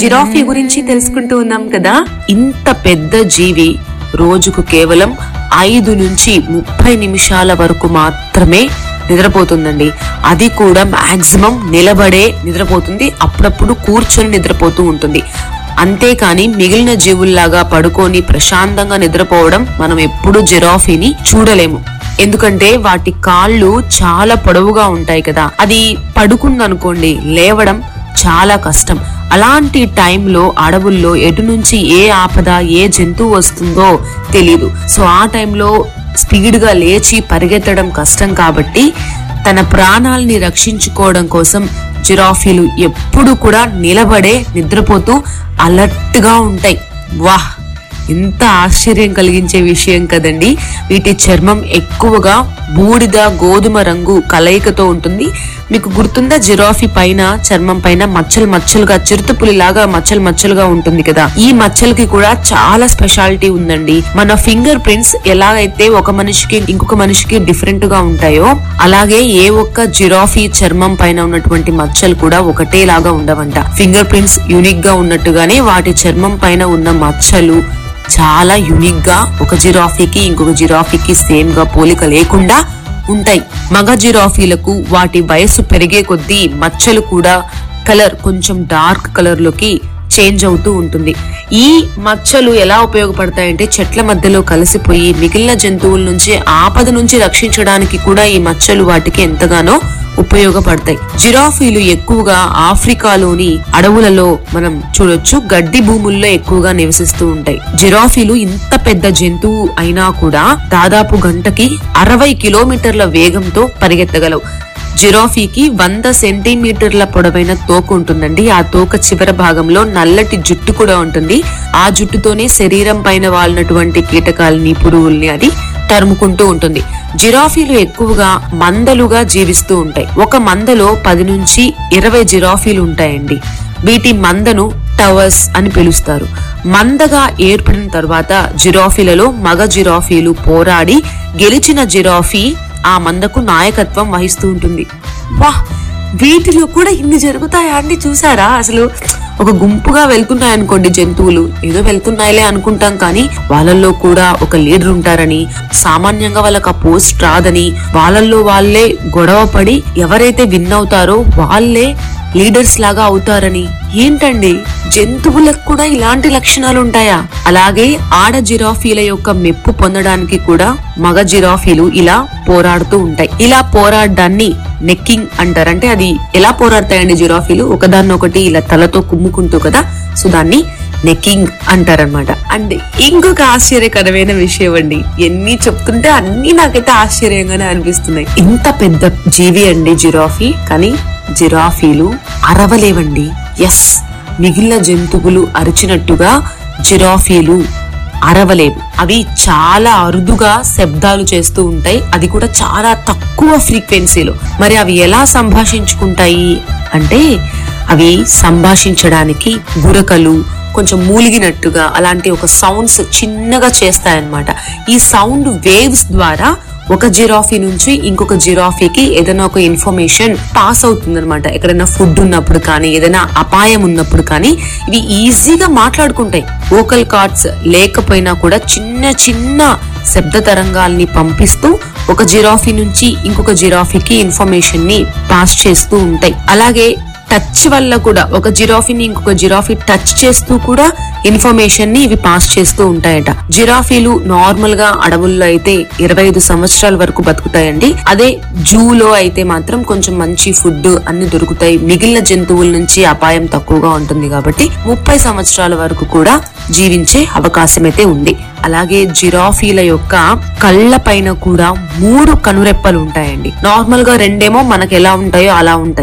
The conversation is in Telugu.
జిరాఫీ గురించి తెలుసుకుంటూ ఉన్నాం కదా ఇంత పెద్ద జీవి రోజుకు కేవలం ఐదు నుంచి ముప్పై నిమిషాల వరకు మాత్రమే నిద్రపోతుందండి అది కూడా మాక్సిమం నిలబడే నిద్రపోతుంది అప్పుడప్పుడు కూర్చొని నిద్రపోతూ ఉంటుంది అంతేకాని మిగిలిన జీవుల్లాగా పడుకొని ప్రశాంతంగా నిద్రపోవడం మనం ఎప్పుడు జిరాఫీని చూడలేము ఎందుకంటే వాటి కాళ్ళు చాలా పొడవుగా ఉంటాయి కదా అది పడుకుందనుకోండి లేవడం చాలా కష్టం అలాంటి టైంలో అడవుల్లో ఎటు నుంచి ఏ ఆపద ఏ జంతువు వస్తుందో తెలియదు సో ఆ టైంలో స్పీడ్ గా లేచి పరిగెత్తడం కష్టం కాబట్టి తన ప్రాణాల్ని రక్షించుకోవడం కోసం జిరాఫీలు ఎప్పుడు కూడా నిలబడే నిద్రపోతూ అలర్ట్ గా ఉంటాయి వాహ్ ఎంత ఆశ్చర్యం కలిగించే విషయం కదండి వీటి చర్మం ఎక్కువగా బూడిద గోధుమ రంగు కలయికతో ఉంటుంది మీకు గుర్తుందా జిరాఫీ పైన చర్మం పైన మచ్చలు మచ్చలుగా చిరుతపులి లాగా మచ్చలు మచ్చలుగా ఉంటుంది కదా ఈ మచ్చలకి కూడా చాలా స్పెషాలిటీ ఉందండి మన ఫింగర్ ప్రింట్స్ ఎలాగైతే ఒక మనిషికి ఇంకొక మనిషికి డిఫరెంట్ గా ఉంటాయో అలాగే ఏ ఒక్క జిరాఫీ చర్మం పైన ఉన్నటువంటి మచ్చలు కూడా ఒకటేలాగా ఉండవంట ఫింగర్ ప్రింట్స్ యూనిక్ గా ఉన్నట్టుగానే వాటి చర్మం పైన ఉన్న మచ్చలు చాలా యునిక్ గా ఒక జిరాఫీకి ఇంకొక జిరాఫీకి సేమ్ గా పోలిక లేకుండా ఉంటాయి మగ జిరాఫీలకు వాటి వయస్సు పెరిగే కొద్దీ మచ్చలు కూడా కలర్ కొంచెం డార్క్ కలర్ లోకి చేంజ్ అవుతూ ఉంటుంది ఈ మచ్చలు ఎలా ఉపయోగపడతాయంటే చెట్ల మధ్యలో కలిసిపోయి మిగిలిన జంతువుల నుంచి ఆపద నుంచి రక్షించడానికి కూడా ఈ మచ్చలు వాటికి ఎంతగానో ఉపయోగపడతాయి జిరాఫీలు ఎక్కువగా ఆఫ్రికాలోని అడవులలో మనం చూడొచ్చు గడ్డి భూముల్లో ఎక్కువగా నివసిస్తూ ఉంటాయి జిరాఫీలు ఇంత పెద్ద జంతువు అయినా కూడా దాదాపు గంటకి అరవై కిలోమీటర్ల వేగంతో పరిగెత్తగలవు జిరాఫీకి వంద సెంటీమీటర్ల పొడవైన తోక ఉంటుందండి ఆ తోక చివర భాగంలో నల్లటి జుట్టు కూడా ఉంటుంది ఆ జుట్టుతోనే శరీరం పైన వాలినటువంటి కీటకాలని పురుగుల్ని అది తరుముకుంటూ ఉంటుంది జిరాఫీలు ఎక్కువగా మందలుగా జీవిస్తూ ఉంటాయి ఒక మందలో పది నుంచి ఇరవై జిరాఫీలు ఉంటాయండి వీటి మందను టవర్స్ అని పిలుస్తారు మందగా ఏర్పడిన తర్వాత జిరాఫీలలో మగ జిరాఫీలు పోరాడి గెలిచిన జిరాఫీ ఆ మందకు నాయకత్వం వహిస్తూ ఉంటుంది వాహ్ వీటిలో కూడా ఇన్ని జరుగుతాయా అండి చూసారా అసలు ఒక గుంపుగా వెళ్తున్నాయి అనుకోండి జంతువులు ఏదో వెళ్తున్నాయిలే అనుకుంటాం కానీ వాళ్ళల్లో కూడా ఒక లీడర్ ఉంటారని సామాన్యంగా వాళ్ళకి ఆ పోస్ట్ రాదని వాళ్ళల్లో వాళ్ళే గొడవ పడి ఎవరైతే విన్ అవుతారో వాళ్ళే లీడర్స్ లాగా అవుతారని ఏంటండి జంతువులకు కూడా ఇలాంటి లక్షణాలు ఉంటాయా అలాగే ఆడ జిరాఫీల యొక్క మెప్పు పొందడానికి కూడా మగ జిరాఫీలు ఇలా పోరాడుతూ ఉంటాయి ఇలా పోరాడడాన్ని నెక్కింగ్ అంటారు అంటే అది ఎలా పోరాడతాయండి జిరాఫీలు ఒకదాన్నొకటి ఇలా తలతో కుమ్ముకుంటూ కదా సో దాన్ని నెక్కింగ్ అంటారనమాట అండ్ ఇంకొక ఆశ్చర్యకరమైన విషయం అండి ఎన్ని చెప్తుంటే అన్ని నాకైతే ఆశ్చర్యంగానే అనిపిస్తున్నాయి ఇంత పెద్ద జీవి అండి జిరాఫీ కానీ జిరాఫీలు అరవలేవండి ఎస్ మిగిలిన జంతువులు అరిచినట్టుగా జిరాఫీలు అరవలేవు అవి చాలా అరుదుగా శబ్దాలు చేస్తూ ఉంటాయి అది కూడా చాలా తక్కువ ఫ్రీక్వెన్సీలో మరి అవి ఎలా సంభాషించుకుంటాయి అంటే అవి సంభాషించడానికి గురకలు కొంచెం మూలిగినట్టుగా అలాంటి ఒక సౌండ్స్ చిన్నగా చేస్తాయన్నమాట ఈ సౌండ్ వేవ్స్ ద్వారా ఒక జిరాఫీ నుంచి ఇంకొక జిరాఫీకి ఏదైనా ఒక ఇన్ఫర్మేషన్ పాస్ అవుతుంది అనమాట ఎక్కడైనా ఫుడ్ ఉన్నప్పుడు కానీ ఏదైనా అపాయం ఉన్నప్పుడు కానీ ఇవి ఈజీగా మాట్లాడుకుంటాయి వోకల్ కార్డ్స్ లేకపోయినా కూడా చిన్న చిన్న శబ్ద తరంగాల్ని పంపిస్తూ ఒక జిరాఫీ నుంచి ఇంకొక జిరాఫీకి ఇన్ఫర్మేషన్ ని పాస్ చేస్తూ ఉంటాయి అలాగే టచ్ వల్ల కూడా ఒక జిరాఫీని ఇంకొక జిరాఫీ టచ్ చేస్తూ కూడా ఇన్ఫర్మేషన్ ని ఇవి పాస్ చేస్తూ ఉంటాయట జిరాఫీలు నార్మల్ గా అడవుల్లో అయితే ఇరవై ఐదు సంవత్సరాల వరకు బతుకుతాయండి అదే జూలో అయితే మాత్రం కొంచెం మంచి ఫుడ్ అన్ని దొరుకుతాయి మిగిలిన జంతువుల నుంచి అపాయం తక్కువగా ఉంటుంది కాబట్టి ముప్పై సంవత్సరాల వరకు కూడా జీవించే అవకాశం అయితే ఉంది అలాగే జిరాఫీల యొక్క కళ్ళ పైన కూడా మూడు కనురెప్పలు ఉంటాయండి నార్మల్ గా రెండేమో మనకు ఎలా ఉంటాయో అలా ఉంటాయి